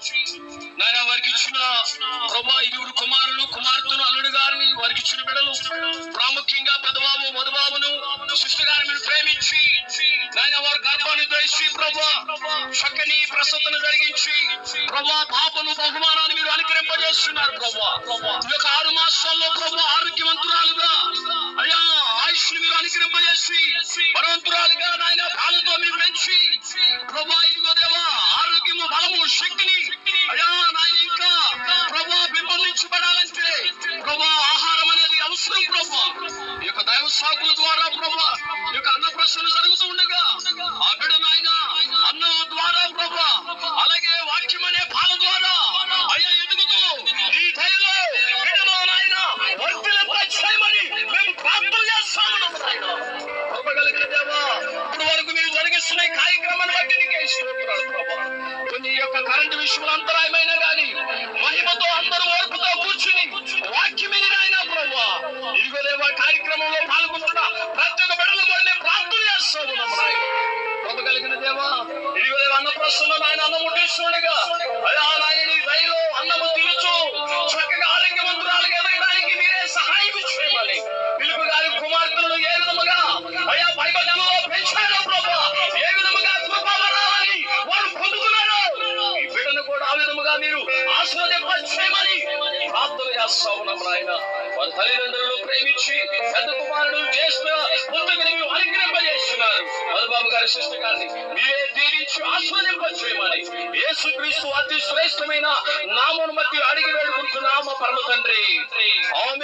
నాయన వారికి ఇచ్చిన ప్రభా ఇరువురు కుమారులు కుమార్తెను అల్లుడు గారిని వారికి ఇచ్చిన బిడలు ప్రాముఖ్యంగా పెద్దబాబు మధుబాబును సిస్టర్ గారిని మీరు ప్రేమించి నాయన వారి గర్భాన్ని ధరిచి ప్రభా చక్కని ప్రసూతను జరిగించి ప్రభా పాపను బహుమానాన్ని మీరు అనుకరింపజేస్తున్నారు ప్రభా ఈ యొక్క ఆరు మాసాల్లో ప్రభా ఆరోగ్యవంతురాలుగా అయ్యా ఆయుష్ మీరు అనుకరింపజేసి బలవంతురాలుగా నాయన పాలతో మీరు పెంచి ప్రభా ఇదిగో దేవా ఆరోగ్యము బలము శక్తిని అయ్యా నాయన ఇంకా ప్రభా పెంపొందించబడాలంటే ప్రభా ఆహారం అనేది అవసరం ప్రభా ఈ యొక్క దైవ సాకుల ద్వారా ప్రభా ఈ యొక్క అన్న ప్రశ్నలు జరుగుతూ ఉండగా ఆ బిడ్డ నాయన అన్నం ద్వారా ప్రభా అలాగే వాక్యం అనే పాల ద్వారా అయ్యా ఎదుగుతూ ఈ దయలో బిడ్డలో నాయన వర్తిలింప చేయమని మేము ప్రార్థన చేస్తాము నాయన కృపగలిగిన దేవా ఇప్పుడు వరకు మీరు జరిగిస్తున్న ఈ కార్యక్రమాన్ని బట్టి నీకే స్తోత్రాలు ప్రభా కొన్ని ఈ యొక్క కరెంటు విషయంలో అంతరాయమైన గాని మహిమతో అందరూ ఓర్పుతో కూర్చుని వాక్యమని నాయన ప్రభా ఇదిగో దేవా కార్యక్రమంలో పాల్గొంటున్న ప్రతి ఒక్క బిడ్డల కూడా నేను ప్రార్థన చేస్తాము నమ్మ నాయన కృపగలిగిన దేవా ఇదిగో దేవా అన్న ప్రశ్నలో నాయన అన్నం ముట్టిస్తుండగా అయ్యా నాయన నీ దయలో అన్నము తీర్చు చక్కగా ఆరోగ్యవంతురాలుగా ఎదగడానికి మీరే సహాయం చేయమని పిలుపు గారి కుమార్తెలను ఏ విధముగా అయ్యా భయభక్తుల్లో పెంచారో ప్రభా ఏ విధముగా కృపవరాలని వారు పొందుతున్నారు ఈ బిడ్డను కూడా ఆ విధముగా మీరు ఆశీర్వదింపచేయమని ప్రార్థన చేస్తా ఉన్నాం నాయన వారి తల్లిదండ్రులను ప్రేమించి పెద్ద కుమారుడు చేసిన ముందుకు మీరు అనుగ్రహింపజేస్తున్నారు మధుబాబు గారి సిస్టర్ గారిని మీరే దీవించి ఆస్వాదింపచేయమని యేసుక్రీస్తు అతి శ్రేష్టమైన నామను బట్టి అడిగి వేడుకుంటున్నాము పరమ తండ్రి ఆమేన్